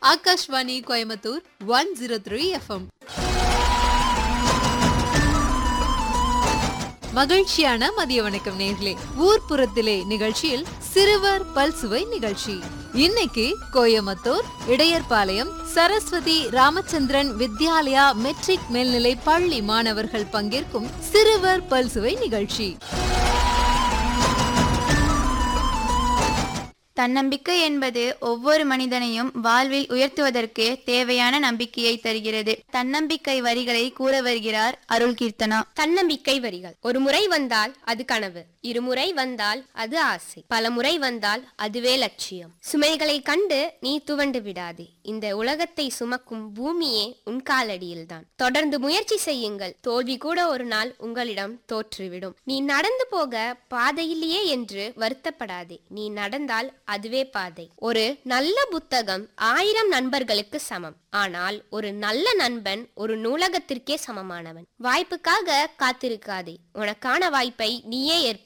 Akashvani Coimbatore one zero three FM மகிழ்ச்சியான மதிய வணக்கம் நேர்களே ஊர்ப்புறத்திலே நிகழ்ச்சியில் சிறுவர் பல்சுவை நிகழ்ச்சி இன்னைக்கு கோயம்புத்தூர் இடையர்பாளையம் சரஸ்வதி ராமச்சந்திரன் வித்யாலயா மெட்ரிக் மேல்நிலை பள்ளி மாணவர்கள் பங்கேற்கும் சிறுவர் பல்சுவை நிகழ்ச்சி தன்னம்பிக்கை என்பது ஒவ்வொரு மனிதனையும் வாழ்வில் உயர்த்துவதற்கு தேவையான நம்பிக்கையை தருகிறது தன்னம்பிக்கை வரிகளை கூற வருகிறார் அருள் கீர்த்தனா தன்னம்பிக்கை வரிகள் ஒரு முறை வந்தால் அது கனவு இருமுறை வந்தால் அது ஆசை பல முறை வந்தால் அதுவே லட்சியம் சுமைகளை கண்டு நீ துவண்டு விடாதே இந்த உலகத்தை சுமக்கும் பூமியே உன் காலடியில்தான் தொடர்ந்து முயற்சி செய்யுங்கள் தோல்வி கூட ஒரு நாள் உங்களிடம் தோற்றுவிடும் நீ நடந்து போக பாதையிலேயே என்று வருத்தப்படாதே நீ நடந்தால் அதுவே பாதை ஒரு நல்ல புத்தகம் ஆயிரம் நண்பர்களுக்கு சமம் ஆனால் ஒரு நல்ல நண்பன் ஒரு நூலகத்திற்கே சமமானவன் வாய்ப்புக்காக காத்திருக்காதே உனக்கான வாய்ப்பை நீயே ஏற்ப